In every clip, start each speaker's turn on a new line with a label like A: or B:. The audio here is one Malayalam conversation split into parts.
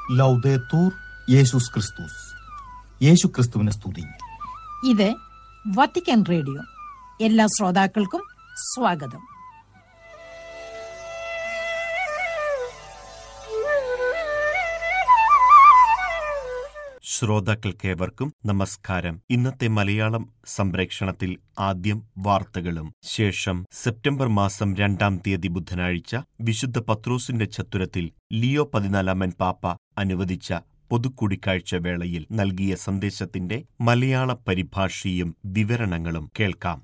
A: ലൗദേത്തൂർ യേശുസ് ക്രിസ്തുസ് യേശു ക്രിസ്തുവിനെ സ്തുതി
B: ഇത് വത്തിക്കാൻ റേഡിയോ എല്ലാ ശ്രോതാക്കൾക്കും സ്വാഗതം
C: ശ്രോതാക്കൾക്കേവർക്കും നമസ്കാരം ഇന്നത്തെ മലയാളം സംപ്രേക്ഷണത്തിൽ ആദ്യം വാർത്തകളും ശേഷം സെപ്റ്റംബർ മാസം രണ്ടാം തീയതി ബുധനാഴ്ച വിശുദ്ധ പത്രോസിന്റെ ചത്തുരത്തിൽ ലിയോ പതിനാലാമൻ പാപ്പ അനുവദിച്ച പൊതുകൂടിക്കാഴ്ച വേളയിൽ നൽകിയ സന്ദേശത്തിന്റെ മലയാള പരിഭാഷയും വിവരണങ്ങളും കേൾക്കാം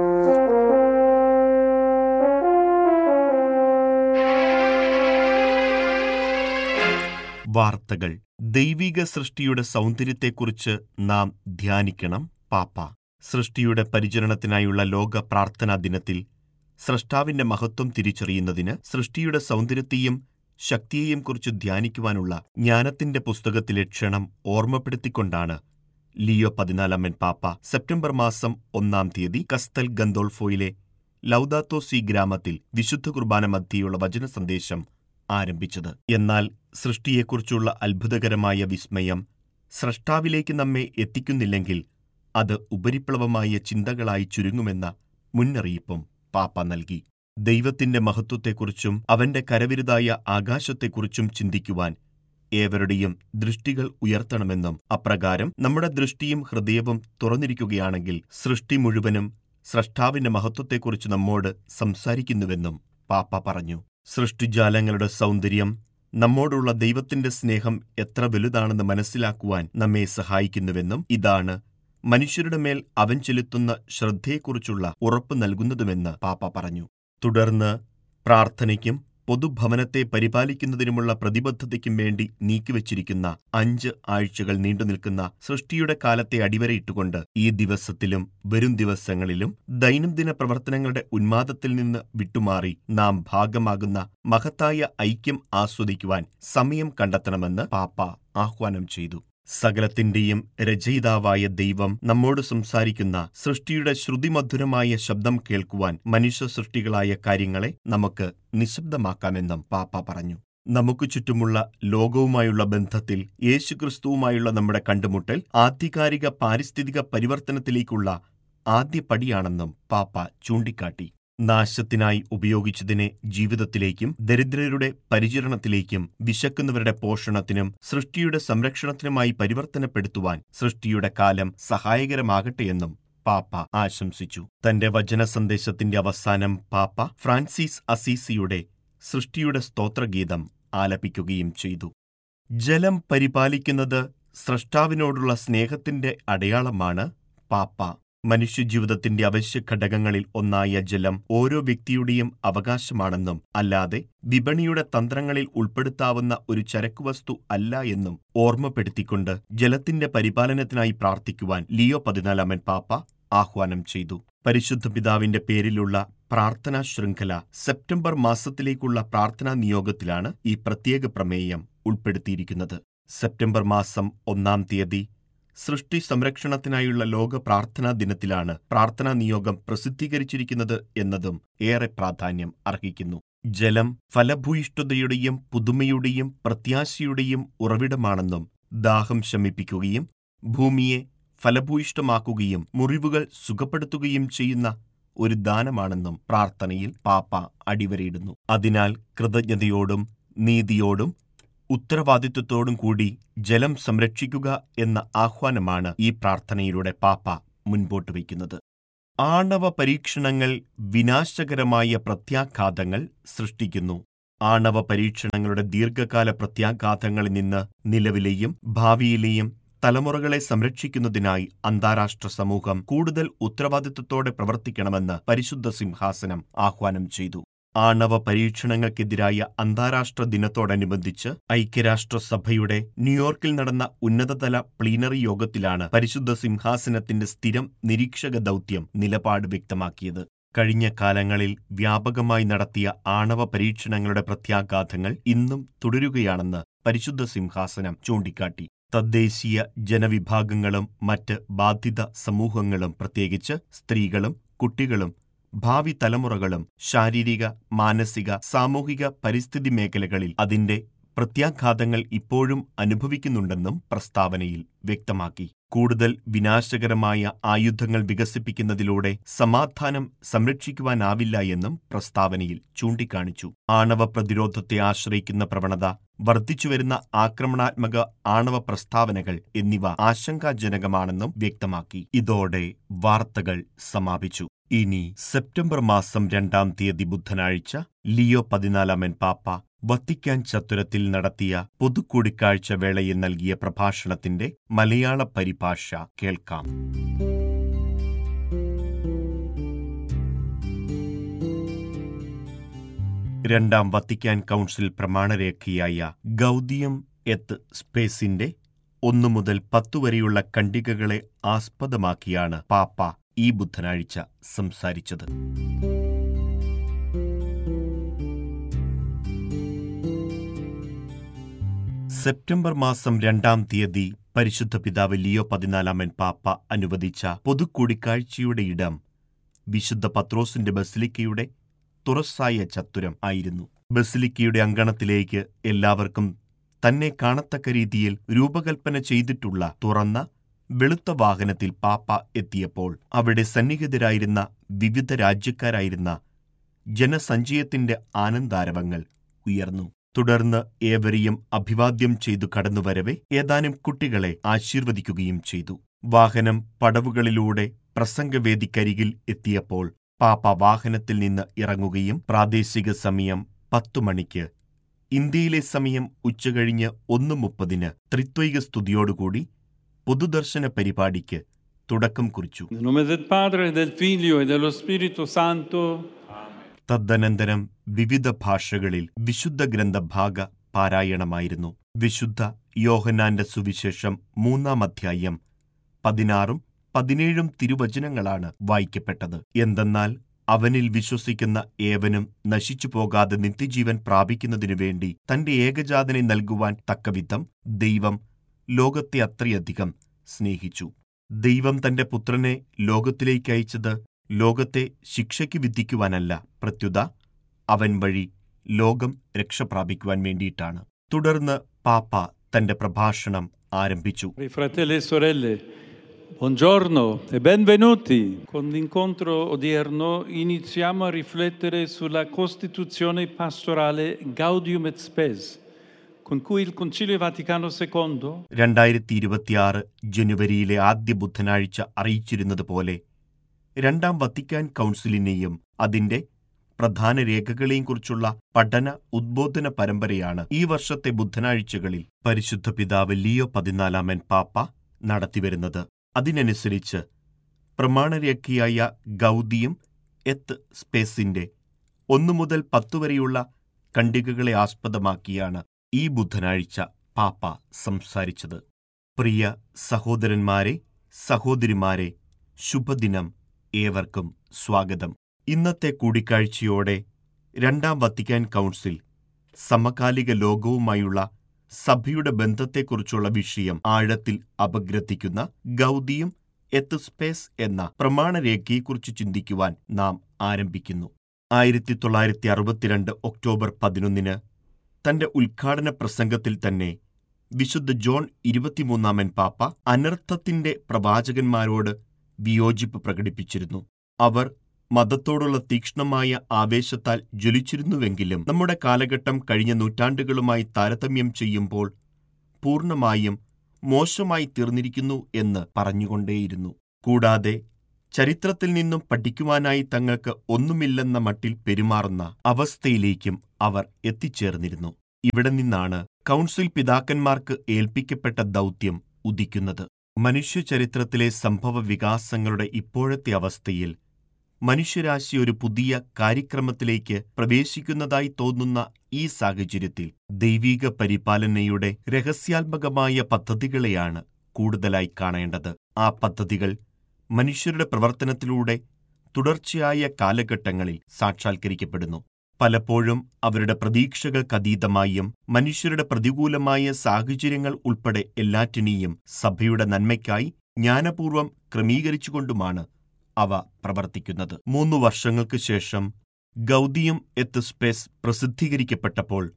C: വാർത്തകൾ ദൈവിക സൃഷ്ടിയുടെ സൗന്ദര്യത്തെക്കുറിച്ച് നാം ധ്യാനിക്കണം പാപ്പ സൃഷ്ടിയുടെ പരിചരണത്തിനായുള്ള ലോക പ്രാർത്ഥനാ ദിനത്തിൽ സ്രഷ്ടാവിന്റെ മഹത്വം തിരിച്ചറിയുന്നതിന് സൃഷ്ടിയുടെ സൗന്ദര്യത്തെയും ശക്തിയെയും കുറിച്ച് ധ്യാനിക്കുവാനുള്ള ജ്ഞാനത്തിന്റെ പുസ്തകത്തിലെ ക്ഷണം ഓർമ്മപ്പെടുത്തിക്കൊണ്ടാണ് ലിയോ പതിനാലാമൻ പാപ്പ സെപ്റ്റംബർ മാസം ഒന്നാം തീയതി കസ്തൽ ഗന്തോൾഫോയിലെ ലൗദാത്തോ സി ഗ്രാമത്തിൽ വിശുദ്ധ കുർബാന മധ്യയുള്ള വചന സന്ദേശം ആരംഭിച്ചത് എന്നാൽ സൃഷ്ടിയെക്കുറിച്ചുള്ള അത്ഭുതകരമായ വിസ്മയം സ്രഷ്ടാവിലേക്ക് നമ്മെ എത്തിക്കുന്നില്ലെങ്കിൽ അത് ഉപരിപ്ലവമായ ചിന്തകളായി ചുരുങ്ങുമെന്ന മുന്നറിയിപ്പും പാപ്പ നൽകി ദൈവത്തിന്റെ മഹത്വത്തെക്കുറിച്ചും അവന്റെ കരവിരുതായ ആകാശത്തെക്കുറിച്ചും ചിന്തിക്കുവാൻ ഏവരുടെയും ദൃഷ്ടികൾ ഉയർത്തണമെന്നും അപ്രകാരം നമ്മുടെ ദൃഷ്ടിയും ഹൃദയവും തുറന്നിരിക്കുകയാണെങ്കിൽ സൃഷ്ടി മുഴുവനും സ്രഷ്ടാവിന്റെ മഹത്വത്തെക്കുറിച്ച് നമ്മോട് സംസാരിക്കുന്നുവെന്നും പാപ്പ പറഞ്ഞു സൃഷ്ടിജാലങ്ങളുടെ സൗന്ദര്യം നമ്മോടുള്ള ദൈവത്തിന്റെ സ്നേഹം എത്ര വലുതാണെന്ന് മനസ്സിലാക്കുവാൻ നമ്മെ സഹായിക്കുന്നുവെന്നും ഇതാണ് മനുഷ്യരുടെ മേൽ അവൻ ചെലുത്തുന്ന ശ്രദ്ധയെക്കുറിച്ചുള്ള ഉറപ്പ് നൽകുന്നതുമെന്ന് പാപ്പ പറഞ്ഞു തുടർന്ന് പ്രാർത്ഥനയ്ക്കും പൊതുഭവനത്തെ പരിപാലിക്കുന്നതിനുമുള്ള പ്രതിബദ്ധതയ്ക്കും വേണ്ടി നീക്കിവച്ചിരിക്കുന്ന അഞ്ച് ആഴ്ചകൾ നീണ്ടുനിൽക്കുന്ന സൃഷ്ടിയുടെ കാലത്തെ അടിവരയിട്ടുകൊണ്ട് ഈ ദിവസത്തിലും വരും ദിവസങ്ങളിലും ദൈനംദിന പ്രവർത്തനങ്ങളുടെ ഉന്മാദത്തിൽ നിന്ന് വിട്ടുമാറി നാം ഭാഗമാകുന്ന മഹത്തായ ഐക്യം ആസ്വദിക്കുവാൻ സമയം കണ്ടെത്തണമെന്ന് പാപ്പ ആഹ്വാനം ചെയ്തു സകലത്തിന്റെയും രചയിതാവായ ദൈവം നമ്മോട് സംസാരിക്കുന്ന സൃഷ്ടിയുടെ ശ്രുതിമധുരമായ ശബ്ദം കേൾക്കുവാൻ മനുഷ്യ സൃഷ്ടികളായ കാര്യങ്ങളെ നമുക്ക് നിശബ്ദമാക്കാമെന്നും പാപ്പ പറഞ്ഞു നമുക്ക് ചുറ്റുമുള്ള ലോകവുമായുള്ള ബന്ധത്തിൽ യേശുക്രിസ്തുവുമായുള്ള നമ്മുടെ കണ്ടുമുട്ടൽ ആധികാരിക പാരിസ്ഥിതിക പരിവർത്തനത്തിലേക്കുള്ള ആദ്യ പടിയാണെന്നും പാപ്പ ചൂണ്ടിക്കാട്ടി നാശത്തിനായി ഉപയോഗിച്ചതിനെ ജീവിതത്തിലേക്കും ദരിദ്രരുടെ പരിചരണത്തിലേക്കും വിശക്കുന്നവരുടെ പോഷണത്തിനും സൃഷ്ടിയുടെ സംരക്ഷണത്തിനുമായി പരിവർത്തനപ്പെടുത്തുവാൻ സൃഷ്ടിയുടെ കാലം സഹായകരമാകട്ടെയെന്നും പാപ്പ ആശംസിച്ചു തന്റെ വചന സന്ദേശത്തിന്റെ അവസാനം പാപ്പ ഫ്രാൻസിസ് അസീസിയുടെ സൃഷ്ടിയുടെ സ്തോത്രഗീതം ആലപിക്കുകയും ചെയ്തു ജലം പരിപാലിക്കുന്നത് സ്രഷ്ടാവിനോടുള്ള സ്നേഹത്തിന്റെ അടയാളമാണ് പാപ്പ മനുഷ്യജീവിതത്തിന്റെ അവശ്യ ഘടകങ്ങളിൽ ഒന്നായ ജലം ഓരോ വ്യക്തിയുടെയും അവകാശമാണെന്നും അല്ലാതെ വിപണിയുടെ തന്ത്രങ്ങളിൽ ഉൾപ്പെടുത്താവുന്ന ഒരു ചരക്കുവസ്തു അല്ല എന്നും ഓർമ്മപ്പെടുത്തിക്കൊണ്ട് ജലത്തിന്റെ പരിപാലനത്തിനായി പ്രാർത്ഥിക്കുവാൻ ലിയോ പതിനാലാമൻ പാപ്പ ആഹ്വാനം ചെയ്തു പരിശുദ്ധ പിതാവിന്റെ പേരിലുള്ള പ്രാർത്ഥനാ ശൃംഖല സെപ്റ്റംബർ മാസത്തിലേക്കുള്ള പ്രാർത്ഥനാ നിയോഗത്തിലാണ് ഈ പ്രത്യേക പ്രമേയം ഉൾപ്പെടുത്തിയിരിക്കുന്നത് സെപ്റ്റംബർ മാസം ഒന്നാം തീയതി സൃഷ്ടി സംരക്ഷണത്തിനായുള്ള ലോക പ്രാർത്ഥനാ ദിനത്തിലാണ് പ്രാർത്ഥനാ നിയോഗം പ്രസിദ്ധീകരിച്ചിരിക്കുന്നത് എന്നതും ഏറെ പ്രാധാന്യം അർഹിക്കുന്നു ജലം ഫലഭൂയിഷ്ഠതയുടെയും പുതുമയുടെയും പ്രത്യാശയുടെയും ഉറവിടമാണെന്നും ദാഹം ശമിപ്പിക്കുകയും ഭൂമിയെ ഫലഭൂയിഷ്ഠമാക്കുകയും മുറിവുകൾ സുഖപ്പെടുത്തുകയും ചെയ്യുന്ന ഒരു ദാനമാണെന്നും പ്രാർത്ഥനയിൽ പാപ്പ അടിവരയിടുന്നു അതിനാൽ കൃതജ്ഞതയോടും നീതിയോടും ഉത്തരവാദിത്വത്തോടും കൂടി ജലം സംരക്ഷിക്കുക എന്ന ആഹ്വാനമാണ് ഈ പ്രാർത്ഥനയിലൂടെ പാപ്പ മുൻപോട്ട് വയ്ക്കുന്നത് ആണവ പരീക്ഷണങ്ങൾ വിനാശകരമായ പ്രത്യാഘാതങ്ങൾ സൃഷ്ടിക്കുന്നു ആണവ പരീക്ഷണങ്ങളുടെ ദീർഘകാല പ്രത്യാഘാതങ്ങളിൽ നിന്ന് നിലവിലെയും ഭാവിയിലെയും തലമുറകളെ സംരക്ഷിക്കുന്നതിനായി അന്താരാഷ്ട്ര സമൂഹം കൂടുതൽ ഉത്തരവാദിത്വത്തോടെ പ്രവർത്തിക്കണമെന്ന് പരിശുദ്ധ സിംഹാസനം ആഹ്വാനം ചെയ്തു ആണവ പരീക്ഷണങ്ങൾക്കെതിരായ അന്താരാഷ്ട്ര ദിനത്തോടനുബന്ധിച്ച് ഐക്യരാഷ്ട്രസഭയുടെ ന്യൂയോർക്കിൽ നടന്ന ഉന്നതതല പ്ലീനറി യോഗത്തിലാണ് പരിശുദ്ധ സിംഹാസനത്തിന്റെ സ്ഥിരം നിരീക്ഷക ദൗത്യം നിലപാട് വ്യക്തമാക്കിയത് കഴിഞ്ഞ കാലങ്ങളിൽ വ്യാപകമായി നടത്തിയ ആണവ പരീക്ഷണങ്ങളുടെ പ്രത്യാഘാതങ്ങൾ ഇന്നും തുടരുകയാണെന്ന് പരിശുദ്ധ സിംഹാസനം ചൂണ്ടിക്കാട്ടി തദ്ദേശീയ ജനവിഭാഗങ്ങളും മറ്റ് ബാധിത സമൂഹങ്ങളും പ്രത്യേകിച്ച് സ്ത്രീകളും കുട്ടികളും ഭാവി തലമുറകളും ശാരീരിക മാനസിക സാമൂഹിക പരിസ്ഥിതി മേഖലകളിൽ അതിന്റെ പ്രത്യാഘാതങ്ങൾ ഇപ്പോഴും അനുഭവിക്കുന്നുണ്ടെന്നും പ്രസ്താവനയിൽ വ്യക്തമാക്കി കൂടുതൽ വിനാശകരമായ ആയുധങ്ങൾ വികസിപ്പിക്കുന്നതിലൂടെ സമാധാനം സംരക്ഷിക്കുവാനാവില്ല എന്നും പ്രസ്താവനയിൽ ചൂണ്ടിക്കാണിച്ചു ആണവ പ്രതിരോധത്തെ ആശ്രയിക്കുന്ന പ്രവണത വർദ്ധിച്ചുവരുന്ന ആക്രമണാത്മക ആണവ പ്രസ്താവനകൾ എന്നിവ ആശങ്കാജനകമാണെന്നും വ്യക്തമാക്കി ഇതോടെ വാർത്തകൾ സമാപിച്ചു ഇനി സെപ്റ്റംബർ മാസം രണ്ടാം തീയതി ബുധനാഴ്ച ലിയോ പതിനാലാമൻ പാപ്പ വത്തിക്കാൻ ചത്തുരത്തിൽ നടത്തിയ പൊതുകൂടിക്കാഴ്ച വേളയിൽ നൽകിയ പ്രഭാഷണത്തിന്റെ മലയാള പരിഭാഷ കേൾക്കാം രണ്ടാം വത്തിക്കാൻ കൗൺസിൽ പ്രമാണരേഖയായ ഗൗദിയം എത്ത് സ്പേസിന്റെ ഒന്നു മുതൽ പത്തു വരെയുള്ള ഖണ്ഡികകളെ ആസ്പദമാക്കിയാണ് പാപ്പ ഈ ബുധനാഴ്ച സംസാരിച്ചത് സെപ്റ്റംബർ മാസം രണ്ടാം തീയതി പരിശുദ്ധ പിതാവ് ലിയോ പതിനാലാമൻ പാപ്പ അനുവദിച്ച പൊതുകൂടിക്കാഴ്ചയുടെ ഇടം വിശുദ്ധ പത്രോസിന്റെ ബസിലിക്കയുടെ തുറസായ ചത്തുരം ആയിരുന്നു ബസിലിക്കയുടെ അങ്കണത്തിലേക്ക് എല്ലാവർക്കും തന്നെ കാണത്തക്ക രീതിയിൽ രൂപകൽപ്പന ചെയ്തിട്ടുള്ള തുറന്ന വെളുത്ത വാഹനത്തിൽ പാപ്പ എത്തിയപ്പോൾ അവിടെ സന്നിഹിതരായിരുന്ന വിവിധ രാജ്യക്കാരായിരുന്ന ജനസഞ്ചയത്തിന്റെ ആനന്ദാരവങ്ങൾ ഉയർന്നു തുടർന്ന് ഏവരെയും അഭിവാദ്യം ചെയ്തു കടന്നുവരവെ ഏതാനും കുട്ടികളെ ആശീർവദിക്കുകയും ചെയ്തു വാഹനം പടവുകളിലൂടെ പ്രസംഗവേദിക്കരികിൽ എത്തിയപ്പോൾ പാപ്പ വാഹനത്തിൽ നിന്ന് ഇറങ്ങുകയും പ്രാദേശിക സമയം പത്തു മണിക്ക് ഇന്ത്യയിലെ സമയം ഉച്ചകഴിഞ്ഞ് ഒന്ന് മുപ്പതിന് ത്രിത്വൈക സ്തുതിയോടുകൂടി പൊതുദർശന പരിപാടിക്ക് തുടക്കം കുറിച്ചു
D: Nel nome del Padre, del Figlio e dello Spirito Santo.
C: തദനന്തരം വിവിധ ഭാഷകളിൽ വിശുദ്ധ ഗ്രന്ഥഭാഗ പാരായണമായിരുന്നു വിശുദ്ധ യോഹനാന്റെ സുവിശേഷം മൂന്നാം അധ്യായം പതിനാറും പതിനേഴും തിരുവചനങ്ങളാണ് വായിക്കപ്പെട്ടത് എന്തെന്നാൽ അവനിൽ വിശ്വസിക്കുന്ന ഏവനും നശിച്ചു പോകാതെ നിത്യജീവൻ പ്രാപിക്കുന്നതിനു വേണ്ടി തന്റെ ഏകജാതനെ നൽകുവാൻ തക്കവിധം ദൈവം ലോകത്തെ അത്രയധികം സ്നേഹിച്ചു ദൈവം തന്റെ പുത്രനെ ലോകത്തിലേക്ക് അയച്ചത് ലോകത്തെ ശിക്ഷയ്ക്ക് വിധിക്കുവാനല്ല പ്രത്യുത അവൻ വഴി ലോകം രക്ഷപ്രാപിക്കുവാൻ വേണ്ടിയിട്ടാണ് തുടർന്ന് പാപ്പ തന്റെ പ്രഭാഷണം ആരംഭിച്ചു
D: Cari fratelli e sorelle, buongiorno e benvenuti. Con l'incontro odierno iniziamo a riflettere sulla Costituzione pastorale Gaudium et Spes, con cui il Concilio Vaticano II
C: രണ്ടായിരത്തി ഇരുപത്തിയാറ് ജനുവരിയിലെ ആദ്യ ബുധനാഴ്ച അറിയിച്ചിരുന്നതുപോലെ രണ്ടാം വത്തിക്കാൻ കൗൺസിലിനെയും അതിന്റെ പ്രധാന രേഖകളെയും കുറിച്ചുള്ള പഠന ഉദ്ബോധന പരമ്പരയാണ് ഈ വർഷത്തെ ബുധനാഴ്ചകളിൽ പരിശുദ്ധ പിതാവ് ലിയോ പതിനാലാമൻ പാപ്പ നടത്തിവരുന്നത് അതിനനുസരിച്ച് പ്രമാണരേഖയായ ഗൗദിയും എത്ത് സ്പേസിന്റെ ഒന്നു മുതൽ പത്തു വരെയുള്ള ഖണ്ഡികകളെ ആസ്പദമാക്കിയാണ് ഈ ബുധനാഴ്ച പാപ്പ സംസാരിച്ചത് പ്രിയ സഹോദരന്മാരെ സഹോദരിമാരെ ശുഭദിനം ഏവർക്കും സ്വാഗതം ഇന്നത്തെ കൂടിക്കാഴ്ചയോടെ രണ്ടാം വത്തിക്കാൻ കൗൺസിൽ സമകാലിക ലോകവുമായുള്ള സഭയുടെ ബന്ധത്തെക്കുറിച്ചുള്ള വിഷയം ആഴത്തിൽ അപഗ്രഥിക്കുന്ന ഗൗദിയും എത്തുസ്പേസ് എന്ന പ്രമാണരേഖയെക്കുറിച്ച് ചിന്തിക്കുവാൻ നാം ആരംഭിക്കുന്നു ആയിരത്തി തൊള്ളായിരത്തി അറുപത്തിരണ്ട് ഒക്ടോബർ പതിനൊന്നിന് തന്റെ ഉദ്ഘാടന പ്രസംഗത്തിൽ തന്നെ വിശുദ്ധ ജോൺ ഇരുപത്തിമൂന്നാമൻ പാപ്പ അനർത്ഥത്തിന്റെ പ്രവാചകന്മാരോട് വിയോജിപ്പ് പ്രകടിപ്പിച്ചിരുന്നു അവർ മതത്തോടുള്ള തീക്ഷ്ണമായ ആവേശത്താൽ ജ്വലിച്ചിരുന്നുവെങ്കിലും നമ്മുടെ കാലഘട്ടം കഴിഞ്ഞ നൂറ്റാണ്ടുകളുമായി താരതമ്യം ചെയ്യുമ്പോൾ പൂർണ്ണമായും മോശമായി തീർന്നിരിക്കുന്നു എന്ന് പറഞ്ഞുകൊണ്ടേയിരുന്നു കൂടാതെ ചരിത്രത്തിൽ നിന്നും പഠിക്കുവാനായി തങ്ങൾക്ക് ഒന്നുമില്ലെന്ന മട്ടിൽ പെരുമാറുന്ന അവസ്ഥയിലേക്കും അവർ എത്തിച്ചേർന്നിരുന്നു ഇവിടെ നിന്നാണ് കൗൺസിൽ പിതാക്കന്മാർക്ക് ഏൽപ്പിക്കപ്പെട്ട ദൗത്യം ഉദിക്കുന്നത് മനുഷ്യചരിത്രത്തിലെ സംഭവ വികാസങ്ങളുടെ ഇപ്പോഴത്തെ അവസ്ഥയിൽ മനുഷ്യരാശി ഒരു പുതിയ കാര്യക്രമത്തിലേക്ക് പ്രവേശിക്കുന്നതായി തോന്നുന്ന ഈ സാഹചര്യത്തിൽ ദൈവീക പരിപാലനയുടെ രഹസ്യാത്മകമായ പദ്ധതികളെയാണ് കൂടുതലായി കാണേണ്ടത് ആ പദ്ധതികൾ മനുഷ്യരുടെ പ്രവർത്തനത്തിലൂടെ തുടർച്ചയായ കാലഘട്ടങ്ങളിൽ സാക്ഷാത്കരിക്കപ്പെടുന്നു പലപ്പോഴും അവരുടെ പ്രതീക്ഷകൾക്കതീതമായും മനുഷ്യരുടെ പ്രതികൂലമായ സാഹചര്യങ്ങൾ ഉൾപ്പെടെ എല്ലാറ്റിനെയും സഭയുടെ നന്മയ്ക്കായി ജ്ഞാനപൂർവം ക്രമീകരിച്ചുകൊണ്ടുമാണ് അവ പ്രവർത്തിക്കുന്നത് മൂന്നു വർഷങ്ങൾക്ക് ശേഷം ഗൗദിയം എത്ത് സ്പേസ് പ്രസിദ്ധീകരിക്കപ്പെട്ടപ്പോൾ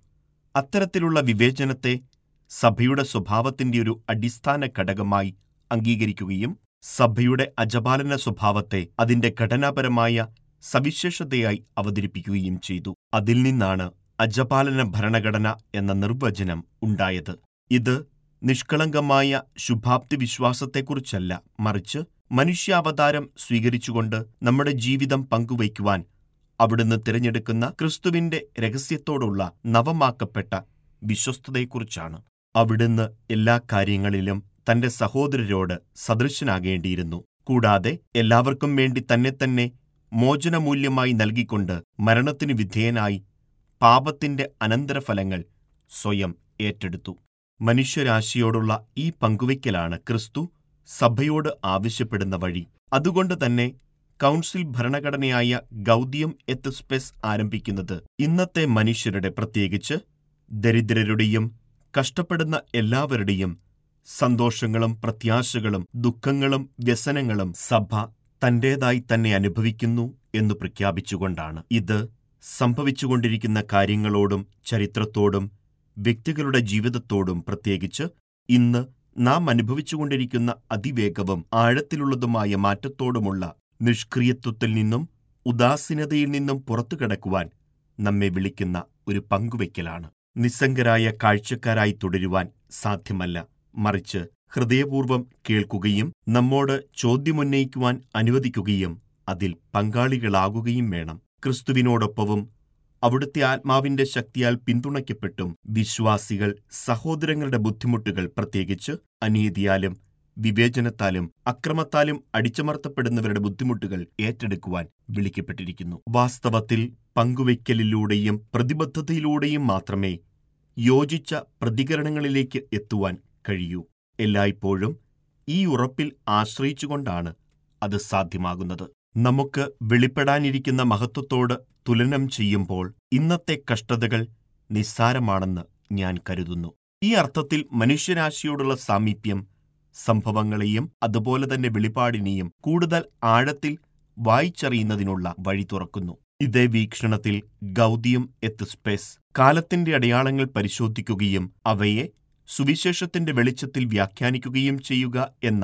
C: അത്തരത്തിലുള്ള വിവേചനത്തെ സഭയുടെ സ്വഭാവത്തിന്റെ ഒരു അടിസ്ഥാന ഘടകമായി അംഗീകരിക്കുകയും സഭയുടെ അജപാലന സ്വഭാവത്തെ അതിന്റെ ഘടനാപരമായ സവിശേഷതയായി അവതരിപ്പിക്കുകയും ചെയ്തു അതിൽ നിന്നാണ് അജപാലന ഭരണഘടന എന്ന നിർവചനം ഉണ്ടായത് ഇത് നിഷ്കളങ്കമായ ശുഭാപ്തി വിശ്വാസത്തെക്കുറിച്ചല്ല മറിച്ച് മനുഷ്യാവതാരം സ്വീകരിച്ചുകൊണ്ട് നമ്മുടെ ജീവിതം പങ്കുവയ്ക്കുവാൻ അവിടുന്ന് തിരഞ്ഞെടുക്കുന്ന ക്രിസ്തുവിന്റെ രഹസ്യത്തോടുള്ള നവമാക്കപ്പെട്ട വിശ്വസ്തതയെക്കുറിച്ചാണ് അവിടുന്ന് എല്ലാ കാര്യങ്ങളിലും തന്റെ സഹോദരരോട് സദൃശനാകേണ്ടിയിരുന്നു കൂടാതെ എല്ലാവർക്കും വേണ്ടി തന്നെ തന്നെ മോചനമൂല്യമായി നൽകിക്കൊണ്ട് മരണത്തിനു വിധേയനായി പാപത്തിന്റെ അനന്തരഫലങ്ങൾ സ്വയം ഏറ്റെടുത്തു മനുഷ്യരാശിയോടുള്ള ഈ പങ്കുവയ്ക്കലാണ് ക്രിസ്തു സഭയോട് ആവശ്യപ്പെടുന്ന വഴി അതുകൊണ്ട് തന്നെ കൗൺസിൽ ഭരണഘടനയായ ഗൗദിയം എത്തസ്പെസ് ആരംഭിക്കുന്നത് ഇന്നത്തെ മനുഷ്യരുടെ പ്രത്യേകിച്ച് ദരിദ്രരുടെയും കഷ്ടപ്പെടുന്ന എല്ലാവരുടെയും സന്തോഷങ്ങളും പ്രത്യാശകളും ദുഃഖങ്ങളും വ്യസനങ്ങളും സഭ തന്റേതായി തന്നെ അനുഭവിക്കുന്നു എന്ന് പ്രഖ്യാപിച്ചുകൊണ്ടാണ് ഇത് സംഭവിച്ചുകൊണ്ടിരിക്കുന്ന കാര്യങ്ങളോടും ചരിത്രത്തോടും വ്യക്തികളുടെ ജീവിതത്തോടും പ്രത്യേകിച്ച് ഇന്ന് നാം അനുഭവിച്ചുകൊണ്ടിരിക്കുന്ന അതിവേഗവും ആഴത്തിലുള്ളതുമായ മാറ്റത്തോടുമുള്ള നിഷ്ക്രിയത്വത്തിൽ നിന്നും ഉദാസീനതയിൽ നിന്നും പുറത്തു കടക്കുവാൻ നമ്മെ വിളിക്കുന്ന ഒരു പങ്കുവയ്ക്കലാണ് നിസ്സംഗരായ കാഴ്ചക്കാരായി തുടരുവാൻ സാധ്യമല്ല മറിച്ച് ഹൃദയപൂർവ്വം കേൾക്കുകയും നമ്മോട് ചോദ്യമുന്നയിക്കുവാൻ അനുവദിക്കുകയും അതിൽ പങ്കാളികളാകുകയും വേണം ക്രിസ്തുവിനോടൊപ്പവും അവിടുത്തെ ആത്മാവിന്റെ ശക്തിയാൽ പിന്തുണയ്ക്കപ്പെട്ടും വിശ്വാസികൾ സഹോദരങ്ങളുടെ ബുദ്ധിമുട്ടുകൾ പ്രത്യേകിച്ച് അനീതിയാലും വിവേചനത്താലും അക്രമത്താലും അടിച്ചമർത്തപ്പെടുന്നവരുടെ ബുദ്ധിമുട്ടുകൾ ഏറ്റെടുക്കുവാൻ വിളിക്കപ്പെട്ടിരിക്കുന്നു വാസ്തവത്തിൽ പങ്കുവയ്ക്കലിലൂടെയും പ്രതിബദ്ധതയിലൂടെയും മാത്രമേ യോജിച്ച പ്രതികരണങ്ങളിലേക്ക് എത്തുവാൻ കഴിയൂ എല്ലായ്പ്പോഴും ഈ ഉറപ്പിൽ ആശ്രയിച്ചുകൊണ്ടാണ് അത് സാധ്യമാകുന്നത് നമുക്ക് വെളിപ്പെടാനിരിക്കുന്ന മഹത്വത്തോട് തുലനം ചെയ്യുമ്പോൾ ഇന്നത്തെ കഷ്ടതകൾ നിസ്സാരമാണെന്ന് ഞാൻ കരുതുന്നു ഈ അർത്ഥത്തിൽ മനുഷ്യരാശിയോടുള്ള സാമീപ്യം സംഭവങ്ങളെയും അതുപോലെ തന്നെ വെളിപാടിനെയും കൂടുതൽ ആഴത്തിൽ വായിച്ചറിയുന്നതിനുള്ള വഴി തുറക്കുന്നു ഇതേ വീക്ഷണത്തിൽ ഗൗദിയം എത്തിസ്പെസ് കാലത്തിന്റെ അടയാളങ്ങൾ പരിശോധിക്കുകയും അവയെ സുവിശേഷത്തിന്റെ വെളിച്ചത്തിൽ വ്യാഖ്യാനിക്കുകയും ചെയ്യുക എന്ന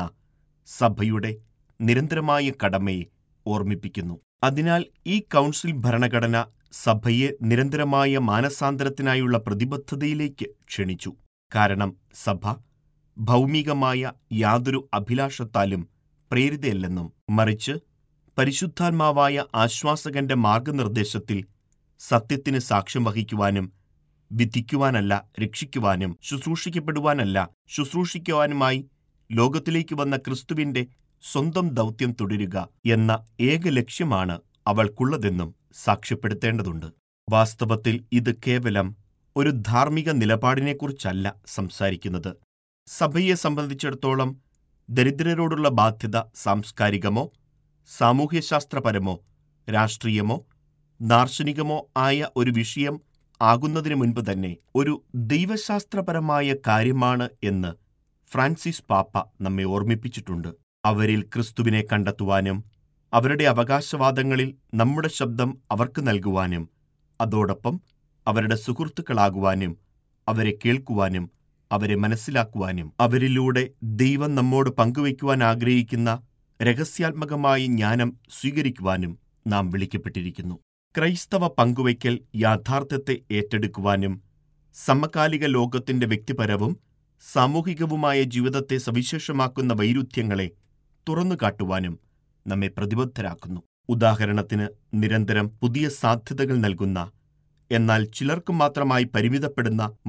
C: സഭയുടെ നിരന്തരമായ കടമയെ ഓർമ്മിപ്പിക്കുന്നു അതിനാൽ ഈ കൗൺസിൽ ഭരണഘടന സഭയെ നിരന്തരമായ മാനസാന്തരത്തിനായുള്ള പ്രതിബദ്ധതയിലേക്ക് ക്ഷണിച്ചു കാരണം സഭ ഭൗമികമായ യാതൊരു അഭിലാഷത്താലും പ്രേരിതയല്ലെന്നും മറിച്ച് പരിശുദ്ധാത്മാവായ ആശ്വാസകന്റെ മാർഗനിർദ്ദേശത്തിൽ സത്യത്തിന് സാക്ഷ്യം വഹിക്കുവാനും വിധിക്കുവാനല്ല രക്ഷിക്കുവാനും ശുശ്രൂഷിക്കപ്പെടുവാനല്ല ശുശ്രൂഷിക്കുവാനുമായി ലോകത്തിലേക്ക് വന്ന ക്രിസ്തുവിന്റെ സ്വന്തം ദൗത്യം തുടരുക എന്ന ഏക ലക്ഷ്യമാണ് അവൾക്കുള്ളതെന്നും സാക്ഷ്യപ്പെടുത്തേണ്ടതുണ്ട് വാസ്തവത്തിൽ ഇത് കേവലം ഒരു ധാർമ്മിക നിലപാടിനെക്കുറിച്ചല്ല സംസാരിക്കുന്നത് സഭയെ സംബന്ധിച്ചിടത്തോളം ദരിദ്രരോടുള്ള ബാധ്യത സാംസ്കാരികമോ സാമൂഹ്യശാസ്ത്രപരമോ രാഷ്ട്രീയമോ ദാർശനികമോ ആയ ഒരു വിഷയം ആകുന്നതിനു മുൻപ് തന്നെ ഒരു ദൈവശാസ്ത്രപരമായ കാര്യമാണ് എന്ന് ഫ്രാൻസിസ് പാപ്പ നമ്മെ ഓർമ്മിപ്പിച്ചിട്ടുണ്ട് അവരിൽ ക്രിസ്തുവിനെ കണ്ടെത്തുവാനും അവരുടെ അവകാശവാദങ്ങളിൽ നമ്മുടെ ശബ്ദം അവർക്ക് നൽകുവാനും അതോടൊപ്പം അവരുടെ സുഹൃത്തുക്കളാകുവാനും അവരെ കേൾക്കുവാനും അവരെ മനസ്സിലാക്കുവാനും അവരിലൂടെ ദൈവം നമ്മോട് പങ്കുവയ്ക്കുവാൻ ആഗ്രഹിക്കുന്ന രഹസ്യാത്മകമായ ജ്ഞാനം സ്വീകരിക്കുവാനും നാം വിളിക്കപ്പെട്ടിരിക്കുന്നു ക്രൈസ്തവ പങ്കുവയ്ക്കൽ യാഥാർത്ഥ്യത്തെ ഏറ്റെടുക്കുവാനും സമകാലിക ലോകത്തിന്റെ വ്യക്തിപരവും സാമൂഹികവുമായ ജീവിതത്തെ സവിശേഷമാക്കുന്ന വൈരുദ്ധ്യങ്ങളെ തുറന്നുകാട്ടുവാനും നമ്മെ പ്രതിബദ്ധരാക്കുന്നു ഉദാഹരണത്തിന് നിരന്തരം പുതിയ സാധ്യതകൾ നൽകുന്ന എന്നാൽ ചിലർക്കു മാത്രമായി പരിമിതപ്പെടുന്ന